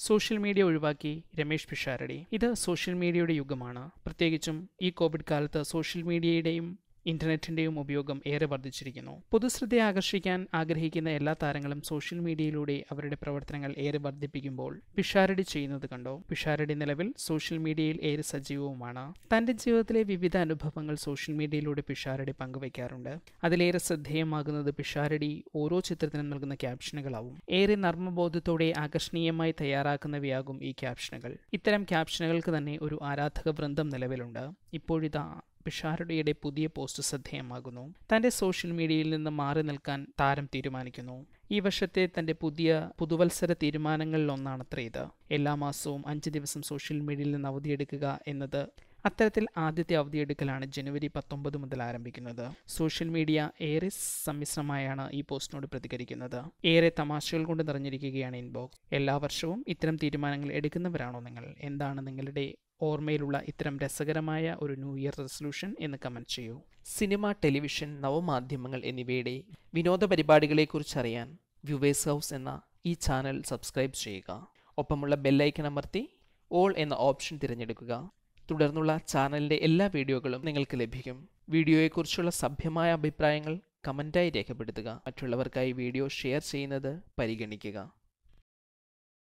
social media ഒഴിവാക്കി രമേഷ് പിഷാരടി ഇത് social മീഡിയയുടെ യുഗമാണ് പ്രത്യേകിച്ചും ഈ കോവിഡ് കാലത്ത് സോഷ്യൽ മീഡിയയുടെയും ഇന്റർനെറ്റിന്റെയും ഉപയോഗം ഏറെ വർദ്ധിച്ചിരിക്കുന്നു പൊതുശ്രദ്ധയെ ആകർഷിക്കാൻ ആഗ്രഹിക്കുന്ന എല്ലാ താരങ്ങളും സോഷ്യൽ മീഡിയയിലൂടെ അവരുടെ പ്രവർത്തനങ്ങൾ ഏറെ വർദ്ധിപ്പിക്കുമ്പോൾ പിഷാരടി ചെയ്യുന്നത് കണ്ടോ പിഷാരടി നിലവിൽ സോഷ്യൽ മീഡിയയിൽ ഏറെ സജീവവുമാണ് തന്റെ ജീവിതത്തിലെ വിവിധ അനുഭവങ്ങൾ സോഷ്യൽ മീഡിയയിലൂടെ പിഷാരടി പങ്കുവയ്ക്കാറുണ്ട് അതിലേറെ ശ്രദ്ധേയമാകുന്നത് പിഷാരടി ഓരോ ചിത്രത്തിനും നൽകുന്ന ക്യാപ്ഷനുകളാവും ഏറെ നർമ്മബോധത്തോടെ ആകർഷണീയമായി തയ്യാറാക്കുന്നവയാകും ഈ ക്യാപ്ഷനുകൾ ഇത്തരം ക്യാപ്ഷനുകൾക്ക് തന്നെ ഒരു ആരാധക വൃന്ദം നിലവിലുണ്ട് ഇപ്പോഴിതാ പിഷാരടിയുടെ പുതിയ പോസ്റ്റ് ശ്രദ്ധേയമാകുന്നു തന്റെ സോഷ്യൽ മീഡിയയിൽ നിന്ന് മാറി നിൽക്കാൻ താരം തീരുമാനിക്കുന്നു ഈ വർഷത്തെ തന്റെ പുതിയ പുതുവത്സര തീരുമാനങ്ങളിലൊന്നാണത്രേ ഇത് എല്ലാ മാസവും അഞ്ച് ദിവസം സോഷ്യൽ മീഡിയയിൽ നിന്ന് അവധിയെടുക്കുക എന്നത് അത്തരത്തിൽ ആദ്യത്തെ അവധിയെടുക്കലാണ് ജനുവരി പത്തൊമ്പത് മുതൽ ആരംഭിക്കുന്നത് സോഷ്യൽ മീഡിയ ഏറെ സമ്മിശ്രമായാണ് ഈ പോസ്റ്റിനോട് പ്രതികരിക്കുന്നത് ഏറെ തമാശകൾ കൊണ്ട് നിറഞ്ഞിരിക്കുകയാണ് ഇൻബോക്സ് എല്ലാ വർഷവും ഇത്തരം തീരുമാനങ്ങൾ എടുക്കുന്നവരാണോ നിങ്ങൾ എന്താണ് നിങ്ങളുടെ ഓർമ്മയിലുള്ള ഇത്തരം രസകരമായ ഒരു ന്യൂ ഇയർ റെസൊല്യൂഷൻ എന്ന് കമൻറ്റ് ചെയ്യൂ സിനിമ ടെലിവിഷൻ നവമാധ്യമങ്ങൾ എന്നിവയുടെ വിനോദ പരിപാടികളെക്കുറിച്ച് അറിയാൻ വ്യൂവേഴ്സ് ഹൗസ് എന്ന ഈ ചാനൽ സബ്സ്ക്രൈബ് ചെയ്യുക ഒപ്പമുള്ള ബെല്ലൈക്കൺ അമർത്തി ഓൾ എന്ന ഓപ്ഷൻ തിരഞ്ഞെടുക്കുക തുടർന്നുള്ള ചാനലിൻ്റെ എല്ലാ വീഡിയോകളും നിങ്ങൾക്ക് ലഭിക്കും വീഡിയോയെക്കുറിച്ചുള്ള സഭ്യമായ അഭിപ്രായങ്ങൾ കമൻറ്റായി രേഖപ്പെടുത്തുക മറ്റുള്ളവർക്കായി വീഡിയോ ഷെയർ ചെയ്യുന്നത് പരിഗണിക്കുക